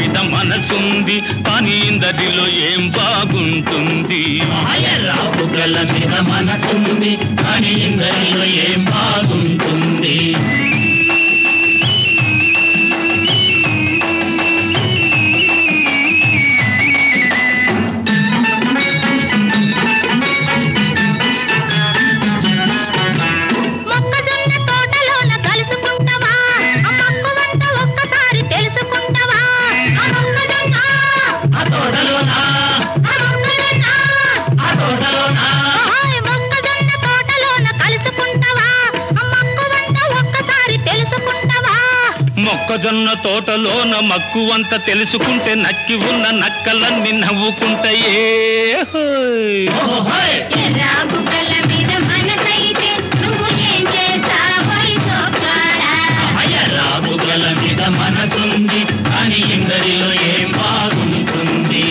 మీద మనసుంది కానీ ఇందరిలో ఏం బాగుంటుంది రాపుగల మీద మనసుంది కానీ ఇందరిలో ఏం బాగుంటుంది మొక్కజొన్న తోటలోన కలుసుకుంటావా ఆ మక్కువంత ఒక్కసారి తెలుసుకుంటావా ఆ మొక్కజొన్న ఆ తోటలోనా ఆ మొక్కజొన్న ఆ తోటలోనా ఓయ్ మొక్కజొన్న తోటలోన కలుసుకుంటావా ఆ మక్కువంత ఒక్కసారి తెలుసుకుంటావా మొక్కజొన్న తోటలోన మక్కువంత తెలుసుకుంటే నక్కి ఉన్న నక్కలన్నీ నవ్వుకుంటాయే హోయ్. ఓహోయ్ రాగుకల మీద మనసైతే నువ్వు ఏం చేస్తావోయ్ సోకాడా అయ్య రాపుగల మీద మనసుంది కానీ ఇందరిలో ఏం బాగుంటుంది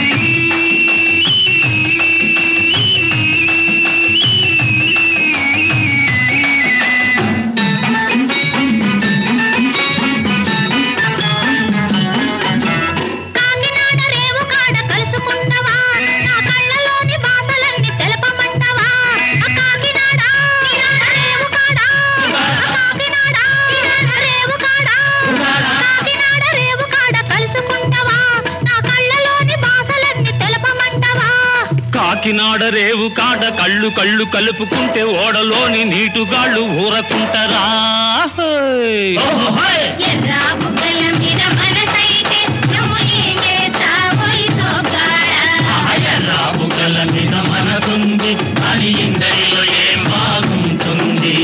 కాకినాడ రేవు కాడ కలుసుకుంటావా నా కళ్ళలోని బాసలన్నీ తెలపమంటావా ఆ కాకినాడ రేవు కాడ ఆ కాకినాడ రేవు కాడ కాకినాడ రేవు కాడ కలుసుకుంటావా నా కళ్ళలోని బాసలన్నీ తెలపమంటావా కాకినాడ రేవు కాడ కళ్ళు కళ్ళు కలుపుకుంటే ఓడలోని నీటుగాళ్ళు ఊరకుంటారా హోయ్. ఓహోయ్ ఎర్రా బుగ్గల మీద మనసైతే నువ్వు ఏం చేస్తావోయ్ సోగాడా అయ్య రాపుగల మీద మనసుంది కానీ ఇందరిలో ఏం బాగుంటుంది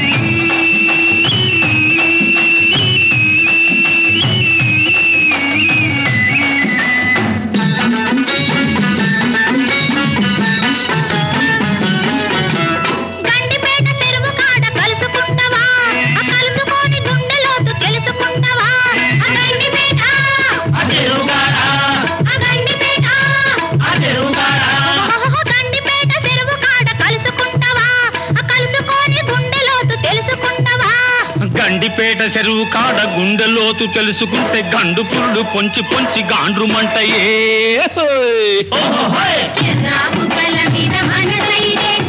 గండిపేట చెరువు కాడ కలుసుకుంటావా ఆ కలుసుకొని గుండెలోతు తెలుసుకుంటావా ఆ గండిపేట ఆ చెరువుగాడా ఆ గండిపేట ఆ చెరువుగాడా ఓహో గండిపేట చెరువు కాడ కలుసుకుంటావా ఆ కలుసుకొని గుండెలోతు తెలుసుకుంటావా గండిపేట చెరువు కాడ గుండెలోతు తెలుసుకుంటే గండు పుల్లు పొంచి పొంచి గాండ్రుమంటయే హోయ్. ఓహోయ్ ఎర్రా బుగ్గల మీద మనసైతే